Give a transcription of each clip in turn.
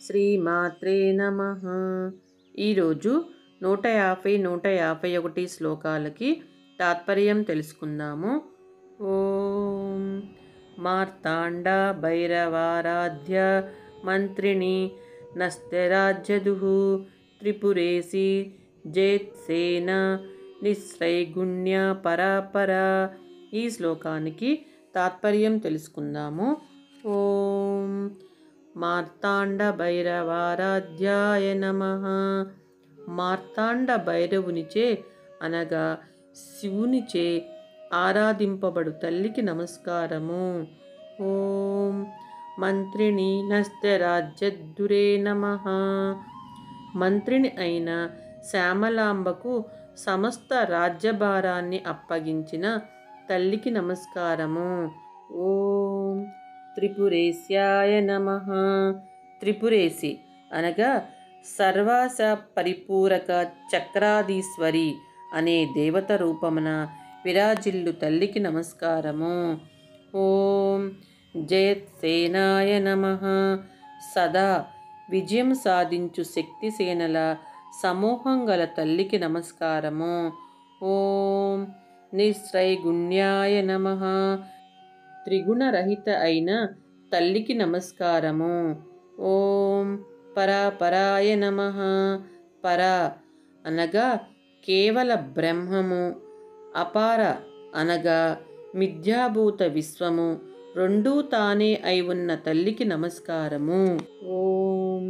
శ్రీమాత్రే నమ ఈరోజు నూట యాభై నూట యాభై ఒకటి శ్లోకాలకి తాత్పర్యం తెలుసుకుందాము ఓం మార్తాండ భైరవారాధ్య మంత్రిణి నస్త్యరాజ్యదు త్రిపురేసి జేత్సేన నిశ్రైగుణ్య పరాపర ఈ శ్లోకానికి తాత్పర్యం తెలుసుకుందాము ఓం మార్తాండ భైరవారాధ్యాయ నమ మార్తాండ భైరవునిచే అనగా శివునిచే ఆరాధింపబడు తల్లికి నమస్కారము ఓం మంత్రిని నస్త్యరాజ్యద్దురే నమ మంత్రిని అయిన శ్యామలాంబకు సమస్త రాజ్యభారాన్ని అప్పగించిన తల్లికి నమస్కారము ఓం త్రిపురేశ్యాయ నమ త్రిపురేసి అనగా సర్వాస పరిపూరక చక్రాధీశ్వరి అనే దేవత రూపమున విరాజిల్లు తల్లికి నమస్కారము ఓం జయత్సేనాయ నమ సదా విజయం సాధించు శక్తి సేనల సమూహం గల తల్లికి నమస్కారము ఓం నిశ్రైగుణ్యాయ నమ త్రిగుణరహిత అయిన తల్లికి నమస్కారము ఓం పరాపరాయ నమ పర అనగా కేవల బ్రహ్మము అపార అనగా మిథ్యాభూత విశ్వము రెండూ తానే అయి ఉన్న తల్లికి నమస్కారము ఓం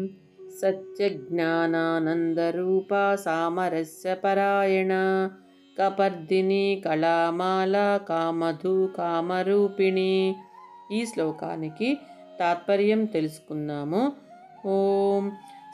సత్యజ్ఞానానందరూప సామరస్య పరాయణ కపర్దిని కళామాల కామధు కామరూపిణి ఈ శ్లోకానికి తాత్పర్యం తెలుసుకుందాము ఓం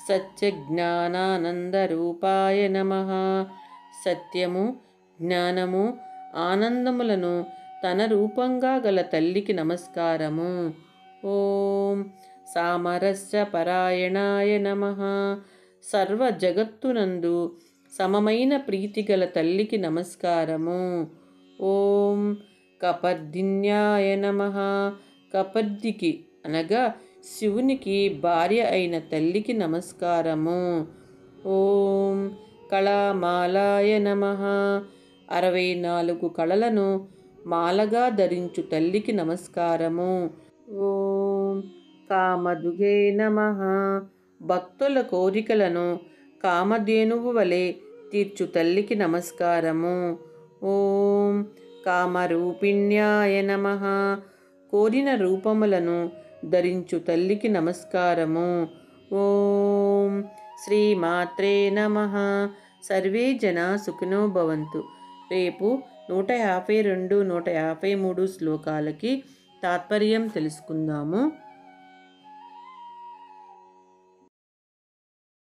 సత్యజ్ఞానానందరూపాయ నమ సత్యము జ్ఞానము ఆనందములను తన రూపంగా గల తల్లికి నమస్కారము ఓం సామరస్య పరాయణాయ నమ సర్వ జగత్తునందు సమమైన ప్రీతి గల తల్లికి నమస్కారము ఓం కపర్దిన్యాయ నమ కపర్దికి అనగా శివునికి భార్య అయిన తల్లికి నమస్కారము ఓం కళామాలాయ నమ అరవై నాలుగు కళలను మాలగా ధరించు తల్లికి నమస్కారము ఓం కామదుగే నమ భక్తుల కోరికలను కామధేనువు వలె తీర్చు తల్లికి నమస్కారము ఓం కామరూపిణ్యాయ నమ కోరిన రూపములను ధరించు తల్లికి నమస్కారము ఓం శ్రీమాత్రే నమ సర్వే జన సుఖినో భవంతు రేపు నూట యాభై రెండు నూట యాభై మూడు శ్లోకాలకి తాత్పర్యం తెలుసుకుందాము